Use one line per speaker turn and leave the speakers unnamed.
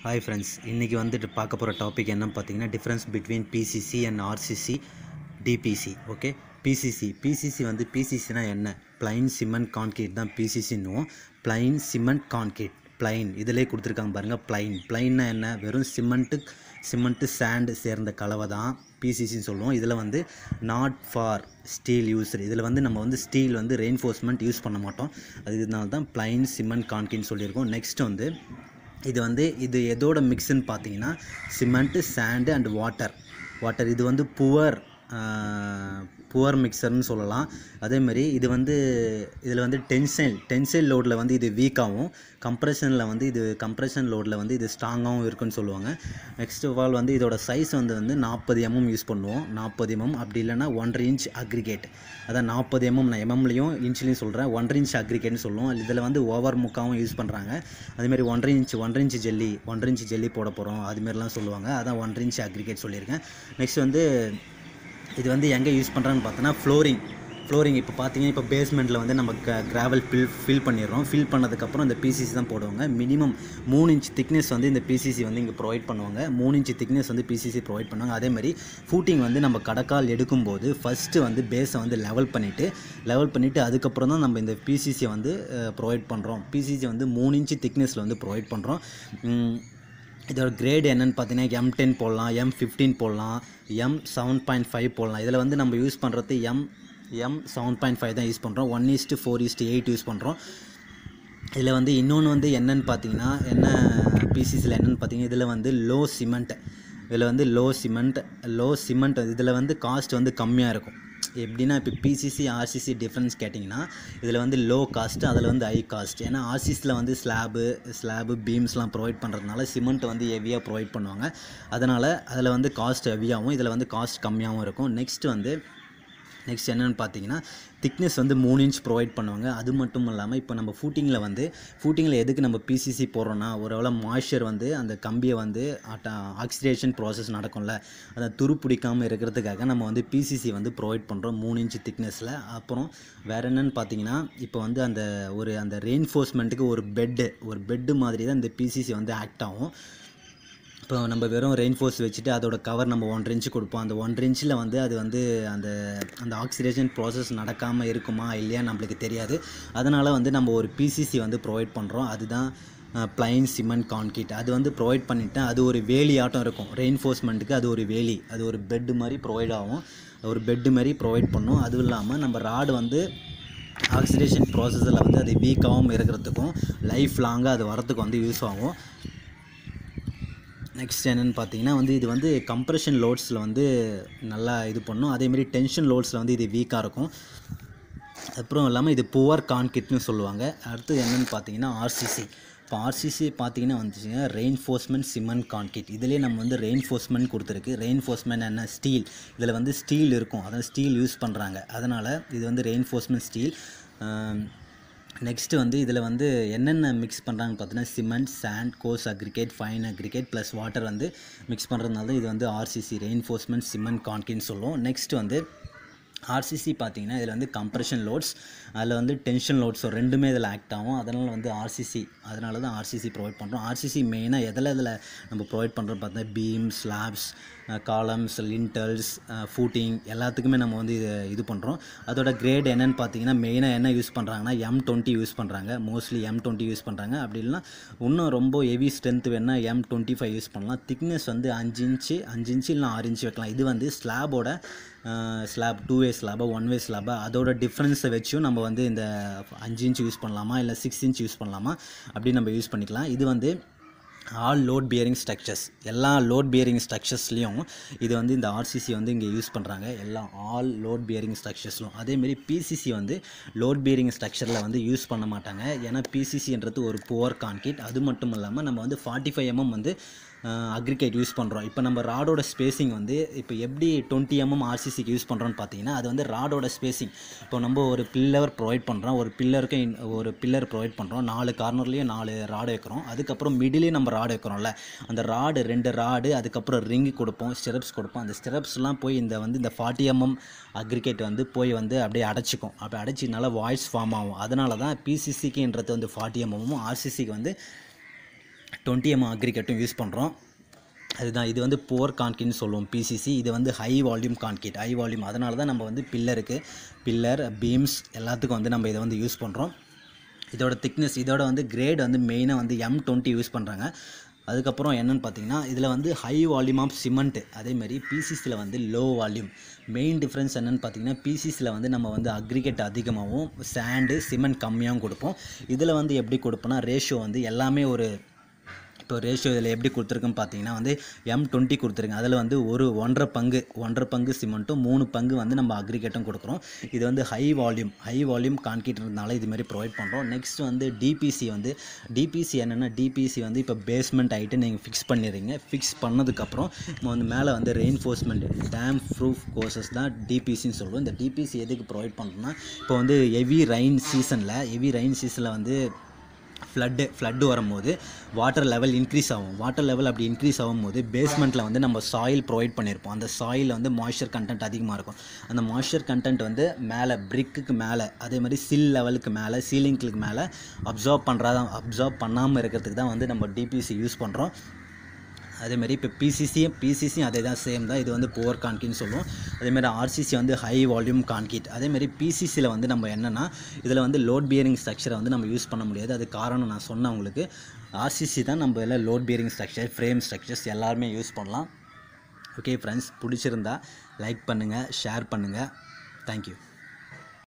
hi friends இன்றைக்கி வந்துட்டு பார்க்க போகிற டாபிக் என்னன்னு பார்த்தீங்கன்னா difference between PCC and RCC DPC okay PCC PCC வந்து பிசிசினா என்ன பிளைன் சிமெண்ட் கான்கிரீட் தான் பிசிசின்னுவோம் பிளைன் சிமெண்ட் கான்கிரீட் பிளைன் இதிலே கொடுத்துருக்காங்க பாருங்கள் பிளைன் பிளைன்னா என்ன வெறும் சிமெண்ட்டு சிமெண்ட்டு சாண்டு சேர்ந்த கலவை தான் பிசிசின்னு சொல்லுவோம் இதில் வந்து நாட் ஃபார் ஸ்டீல் யூஸ்டு இதில் வந்து நம்ம வந்து ஸ்டீல் வந்து ரெயின்ஃபோர்ஸ்மெண்ட் யூஸ் பண்ண மாட்டோம் அதனால தான் பிளைன் சிமெண்ட் கான்கிரீட்னு சொல்லியிருக்கோம் நெக்ஸ்ட் வந்து இது வந்து இது எதோட மிக்ஸ்ன்னு பார்த்தீங்கன்னா cement sand and water water இது வந்து புவர் புவர் மிக்சர்னு சொல்லலாம் அதேமாதிரி இது வந்து இதில் வந்து டென்சைல் டென்சைல் லோடில் வந்து இது வீக்காகவும் கம்ப்ரெஷனில் வந்து இது கம்ப்ரெஷன் லோடில் வந்து இது ஸ்ட்ராங்காகவும் இருக்குன்னு சொல்லுவாங்க நெக்ஸ்ட் ஆஃப் ஆல் வந்து இதோட சைஸ் வந்து வந்து நாற்பது எம்எம் யூஸ் பண்ணுவோம் நாற்பது எம்எம் அப்படி இல்லைன்னா ஒன்றரை இன்ச் அக்ரிகேட் அதான் நாற்பது எம்எம் நான் எம்எம்லையும் இன்ச்லையும் சொல்கிறேன் ஒன்றரை இன்ச் அக்ரிகேட்னு சொல்லுவோம் இதில் வந்து ஓவர் முக்காவும் யூஸ் பண்ணுறாங்க அதேமாதிரி ஒன்றரை இன்ச் ஒன்றரை இன்ச் ஜெல்லி ஒன்றரை இன்ச் ஜெல்லி போட போகிறோம் அதுமாரிலாம் சொல்லுவாங்க அதான் ஒன்றரை இன்ச் அக்ரிகேட் சொல்லியிருக்கேன் நெக்ஸ்ட் வந்து இது வந்து எங்கே யூஸ் பண்ணுறான்னு பார்த்தோன்னா ஃப்ளோரிங் ஃப்ளோரிங் இப்போ பார்த்தீங்கன்னா இப்போ பேஸ்மெண்ட்டில் வந்து நம்ம கிராவல் ஃபில் ஃபில் பண்ணிடுறோம் ஃபில் பண்ணதுக்கப்புறம் இந்த பிசிசி தான் போடுவாங்க மினிமம் மூணு இன்ச் திக்னஸ் வந்து இந்த பிசிசி வந்து இங்கே ப்ரொவைட் பண்ணுவாங்க மூணு இன்ச் திக்னஸ் வந்து பிசிசி ப்ரொவைட் பண்ணுவாங்க அதேமாதிரி ஃபூட்டிங் வந்து நம்ம கடக்கால் எடுக்கும்போது ஃபஸ்ட்டு வந்து பேஸை வந்து லெவல் பண்ணிவிட்டு லெவல் பண்ணிவிட்டு அதுக்கப்புறம் தான் நம்ம இந்த பிசிசியை வந்து ப்ரொவைட் பண்ணுறோம் பிசிசி வந்து மூணு இன்ச் திக்னஸில் வந்து ப்ரொவைட் பண்ணுறோம் இதோட கிரேட் என்னென்னு பார்த்தீங்கன்னா எம் டென் போடலாம் எம் ஃபிஃப்டீன் போடலாம் எம் செவன் பாயிண்ட் ஃபைவ் போடலாம் இதில் வந்து நம்ம யூஸ் பண்ணுறது M M seven point five தான் யூஸ் பண்ணுறோம் one is to four is to eight use பண்ணுறோம் இதில் வந்து இன்னொன்று வந்து என்னன்னு பார்த்தீங்கன்னா என்ன பிசிஸில் என்னென்னு பார்த்தீங்கன்னா இதில் வந்து லோ சிமெண்ட் இதில் வந்து லோ சிமெண்ட் லோ சிமெண்ட் இதில் வந்து காஸ்ட் வந்து கம்மியாக இருக்கும் எப்படின்னா இப்போ பிசிசி ஆர்சிசி டிஃப்ரென்ஸ் கேட்டிங்கன்னா இதில் வந்து லோ காஸ்ட்டு அதில் வந்து ஹை காஸ்ட் ஏன்னா ஆர்சிஸில் வந்து ஸ்லாபு ஸ்லாபு பீம்ஸ்லாம் ப்ரொவைட் பண்ணுறதுனால சிமெண்ட் வந்து ஹெவியாக ப்ரொவைட் பண்ணுவாங்க அதனால் அதில் வந்து காஸ்ட் ஹெவியாகவும் இதில் வந்து காஸ்ட் கம்மியாகவும் இருக்கும் நெக்ஸ்ட் வந்து நெக்ஸ்ட் என்னென்னு பார்த்தீங்கன்னா திக்னஸ் வந்து மூணு இன்ச் ப்ரொவைட் பண்ணுவாங்க அது மட்டும் இல்லாமல் இப்போ நம்ம ஃபூட்டிங்கில் வந்து ஃபூட்டிங்கில் எதுக்கு நம்ம பிசிசி போடுறோன்னா ஒரு மாய்ஸ்சர் வந்து அந்த கம்பியை வந்து ஆக்சிடேஷன் ப்ராசஸ் நடக்கும்ல அதை துரு பிடிக்காமல் இருக்கிறதுக்காக நம்ம வந்து பிசிசி வந்து ப்ரொவைட் பண்ணுறோம் மூணு இன்ச் திக்னஸில் அப்புறம் வேறு என்னென்னு பார்த்தீங்கன்னா இப்போ வந்து அந்த ஒரு அந்த ரெயின்ஃபோர்ஸ்மெண்ட்டுக்கு ஒரு பெட்டு ஒரு பெட்டு மாதிரி தான் இந்த பிசிசி வந்து ஆக்ட் ஆகும் இப்போ நம்ம வெறும் ரெயின்ஃபோர்ஸ் வச்சுட்டு அதோட கவர் நம்ம ஒன்றரை இன்ச்சு கொடுப்போம் அந்த ஒன்றரை இன்ச்சில் வந்து அது வந்து அந்த அந்த ஆக்சிடேஷன் ப்ராசஸ் நடக்காமல் இருக்குமா இல்லையா நம்மளுக்கு தெரியாது அதனால் வந்து நம்ம ஒரு பிசிசி வந்து ப்ரொவைட் பண்ணுறோம் அதுதான் பிளைன் சிமெண்ட் கான்கிரீட் அது வந்து ப்ரொவைட் பண்ணிவிட்டேன் அது ஒரு வேலி ஆட்டம் இருக்கும் ரெயின்ஃபோர்ஸ்மெண்ட்டுக்கு அது ஒரு வேலி அது ஒரு பெட்டு மாதிரி ப்ரொவைட் ஆகும் ஒரு பெட்டு மாதிரி ப்ரொவைட் பண்ணும் அதுவும் இல்லாமல் நம்ம ராடு வந்து ஆக்சிடேஷன் ப்ராசஸில் வந்து அது வீக்காகவும் இருக்கிறதுக்கும் லைஃப் லாங்காக அது வரத்துக்கு வந்து யூஸ் ஆகும் நெக்ஸ்ட் என்னென்னு பார்த்தீங்கன்னா வந்து இது வந்து கம்ப்ரெஷன் லோட்ஸில் வந்து நல்லா இது பண்ணும் அதேமாரி டென்ஷன் லோட்ஸில் வந்து இது வீக்காக இருக்கும் அப்புறம் இல்லாமல் இது புவர் கான்கிரீட்னு சொல்லுவாங்க அடுத்து என்னென்னு பார்த்தீங்கன்னா ஆர்சிசி இப்போ ஆர்சிசி பார்த்தீங்கன்னா வந்துச்சுன்னா ரெயின்ஃபோர்ஸ்மெண்ட் சிமெண்ட் கான்கிரீட் இதிலே நம்ம வந்து ரெயின்ஃபோர்ஸ்மெண்ட் கொடுத்துருக்கு ரெயின்ஃபோர்ஸ்மெண்ட் என்ன ஸ்டீல் இதில் வந்து ஸ்டீல் இருக்கும் அதான் ஸ்டீல் யூஸ் பண்ணுறாங்க அதனால் இது வந்து ரெயின்ஃபோர்ஸ்மெண்ட் ஸ்டீல் நெக்ஸ்ட்டு வந்து இதில் வந்து என்னென்ன மிக்ஸ் பண்ணுறாங்கன்னு பார்த்தீங்கன்னா cement sand coarse aggregate fine aggregate plus water வந்து மிக்ஸ் பண்ணுறதுனால இது வந்து ஆர்சிசி ரெயின்ஃபோர்ஸ்மெண்ட் சிமெண்ட் கான்கிரீட்னு சொல்லுவோம் நெக்ஸ்ட் வந்து ஆர்சிசி பார்த்தீங்கன்னா இதில் வந்து கம்ப்ரெஷன் லோட்ஸ் அதில் வந்து டென்ஷன் லோட்ஸ் ரெண்டுமே இதில் ஆக்ட் ஆகும் அதனால் வந்து ஆர்சிசி அதனால தான் ஆர்சிசி ப்ரொவைட் பண்ணுறோம் ஆர்சிசி மெயினாக எதில் இதில் நம்ம ப்ரொவைட் பண்ணுறோம் பார்த்தீங்கன்னா beam slabs columns lintels footing எல்லாத்துக்குமே நம்ம வந்து இது இது பண்ணுறோம் அதோட கிரேட் என்னென்னு பார்த்தீங்கன்னா மெயினாக என்ன யூஸ் பண்ணுறாங்கன்னா எம் டுவெண்ட்டி யூஸ் பண்ணுறாங்க மோஸ்ட்லி எம் டுவெண்ட்டி யூஸ் பண்ணுறாங்க அப்படி இல்லைனா இன்னும் ரொம்ப ஹெவி ஸ்ட்ரென்த் வேணால் எம் டுவெண்ட்டி ஃபைவ் யூஸ் பண்ணலாம் திக்னஸ் வந்து அஞ்சு இன்ச்சு அஞ்சு இன்ச்சு இல்லை ஆறு இன்ச்சு வைக்கலாம் இது வந்து ஸ்லாபோட ஸ்லாப் டூ வே ஸ்லாபா ஒன் வே ஸ்லாபா அதோட டிஃப்ரென்ஸை வச்சும் நம்ம வந்து இந்த அஞ்சு இன்ச் யூஸ் பண்ணலாமா இல்லை சிக்ஸ் இன்ச் யூஸ் பண்ணலாமா அப்படி நம்ம யூஸ் பண்ணிக்கலாம் இது வந்து ஆல் லோட் பியரிங் ஸ்ட்ரக்சர்ஸ் எல்லா லோட் பியரிங் ஸ்ட்ரக்சர்ஸ்லேயும் இது வந்து இந்த ஆர்சிசி வந்து இங்கே யூஸ் பண்ணுறாங்க எல்லாம் ஆல் லோட் பியரிங் ஸ்ட்ரக்சர்ஸ்லும் அதேமாரி பிசிசி வந்து லோட் பியரிங் ஸ்ட்ரக்சரில் வந்து யூஸ் பண்ண மாட்டாங்க ஏன்னா பிசிசின்றது ஒரு புவர் கான்கிரீட் அது மட்டும் இல்லாமல் நம்ம வந்து ஃபார்ட்டி ஃபைவ் எம்எம் வந்து அக்ரிகேட் யூஸ் பண்ணுறோம் இப்போ நம்ம ராடோட ஸ்பேசிங் வந்து இப்போ எப்படி டுவெண்ட்டி எம்எம் ஆர்சிசிக்கு யூஸ் பண்ணுறோன்னு பார்த்தீங்கன்னா அது வந்து ராடோட ஸ்பேசிங் இப்போ நம்ம ஒரு பில்லர் ப்ரொவைட் பண்ணுறோம் ஒரு பில்லருக்கு ஒரு பில்லர் ப்ரொவைட் பண்ணுறோம் நாலு கார்னர்லேயும் நாலு ராடு வைக்கிறோம் அதுக்கப்புறம் மிடிலேயும் நம்ம ராடு வைக்கிறோம்ல அந்த ராடு ரெண்டு ராடு அதுக்கப்புறம் ரிங்கு கொடுப்போம் ஸ்டெரப்ஸ் கொடுப்போம் அந்த ஸ்டெரப்ஸ்லாம் போய் இந்த வந்து இந்த ஃபார்ட்டி எம்எம் அக்ரிகேட் வந்து போய் வந்து அப்படியே அடைச்சிக்கும் அப்படி அடைச்சினால வாய்ஸ் ஃபார்ம் ஆகும் அதனால தான் பிசிசிக்குன்றது வந்து ஃபார்ட்டி எம்எம்மும் ஆர்சிசிக்கு வந்து டுவெண்ட்டி எம் அக்ரிகேட்டும் யூஸ் பண்ணுறோம் அதுதான் இது வந்து போர் கான்கிட்னு சொல்லுவோம் பிசிசி இது வந்து high volume concrete high volume அதனால தான் நம்ம வந்து பில்லருக்கு பில்லர் பீம்ஸ் எல்லாத்துக்கும் வந்து நம்ம இதை வந்து யூஸ் பண்ணுறோம் இதோட திக்னஸ் இதோட வந்து கிரேட் வந்து மெயினாக வந்து எம் டுவெண்ட்டி யூஸ் பண்ணுறாங்க அதுக்கப்புறம் என்னென்னு பார்த்தீங்கன்னா இதில் வந்து ஹை வால்யூம் ஆஃப் சிமெண்ட் அதேமாதிரி பிசிஸில் வந்து லோ வால்யூம் மெயின் டிஃப்ரென்ஸ் என்னென்னு பார்த்தீங்கன்னா பிசிஸில் வந்து நம்ம வந்து அக்ரிகேட் அதிகமாகவும் சாண்டு சிமெண்ட் கம்மியாகவும் கொடுப்போம் இதில் வந்து எப்படி கொடுப்போம்னா ரேஷியோ வந்து எல்லாமே ஒரு இப்போ ரேஷியோ இதில் எப்படி கொடுத்துருக்குன்னு பார்த்தீங்கன்னா வந்து எம் டுவெண்ட்டி கொடுத்துருங்க அதில் வந்து ஒரு ஒன்றரை பங்கு ஒன்றரை பங்கு சிமெண்ட்டும் மூணு பங்கு வந்து நம்ம அக்ரிகேட்டும் கொடுக்குறோம் இது வந்து ஹை வால்யூம் ஹை வால்யூம் கான்கிரீட்னால இது மாதிரி ப்ரொவைட் பண்ணுறோம் நெக்ஸ்ட் வந்து டிபிசி வந்து டிபிசி என்னென்னா டிபிசி வந்து இப்போ பேஸ்மெண்ட் ஆகிட்டு நீங்கள் ஃபிக்ஸ் பண்ணிடுறீங்க ஃபிக்ஸ் பண்ணதுக்கப்புறம் நம்ம வந்து மேலே வந்து ரெயின்ஃபோர்ஸ்மெண்ட் டேம் ப்ரூஃப் கோர்சஸ் தான் டிபிசின்னு சொல்லுவோம் இந்த டிபிசி எதுக்கு ப்ரொவைட் பண்ணுறோம்னா இப்போ வந்து ஹெவி ரெயின் சீசனில் ஹெவி ரெயின் சீசனில் வந்து ஃப்ளட்டு ஃப்ளட்டு வரும்போது வாட்டர் லெவல் இன்க்ரீஸ் ஆகும் வாட்டர் லெவல் அப்படி இன்க்ரீஸ் ஆகும்போது பேஸ்மெண்ட்டில் வந்து நம்ம சாயில் ப்ரொவைட் பண்ணியிருப்போம் அந்த சாயிலில் வந்து மாய்ஸ்சர் கண்டென்ட் அதிகமாக இருக்கும் அந்த மாய்ஸ்சர் கண்டென்ட் வந்து மேலே பிரிக்குக்கு மேலே அதே மாதிரி சில் லெவலுக்கு மேலே சீலிங்க்கு மேலே அப்சார்ப் பண்ணுறதா அப்சார்ப் பண்ணாமல் இருக்கிறதுக்கு தான் வந்து நம்ம டிபிசி யூஸ் பண்ணுறோம் அதேமாதிரி இப்போ பிசிசியும் பிசிசியும் அதே தான் சேம் தான் இது வந்து புவர் கான்கிட்னு சொல்லுவோம் அதேமாதிரி ஆர்சிசி வந்து ஹை வால்யூம் கான்கிட் அதேமாதிரி பிசிசியில் வந்து நம்ம என்னென்னா இதில் வந்து லோட் பியரிங் ஸ்ட்ரக்சரை வந்து நம்ம யூஸ் பண்ண முடியாது அது காரணம் நான் சொன்னேன் உங்களுக்கு ஆர்சிசி தான் நம்ம எல்லாம் load bearing structure frame structures எல்லாருமே யூஸ் பண்ணலாம் ஓகே ஃப்ரெண்ட்ஸ் பிடிச்சிருந்தா லைக் பண்ணுங்கள் ஷேர் பண்ணுங்கள் தேங்க்யூ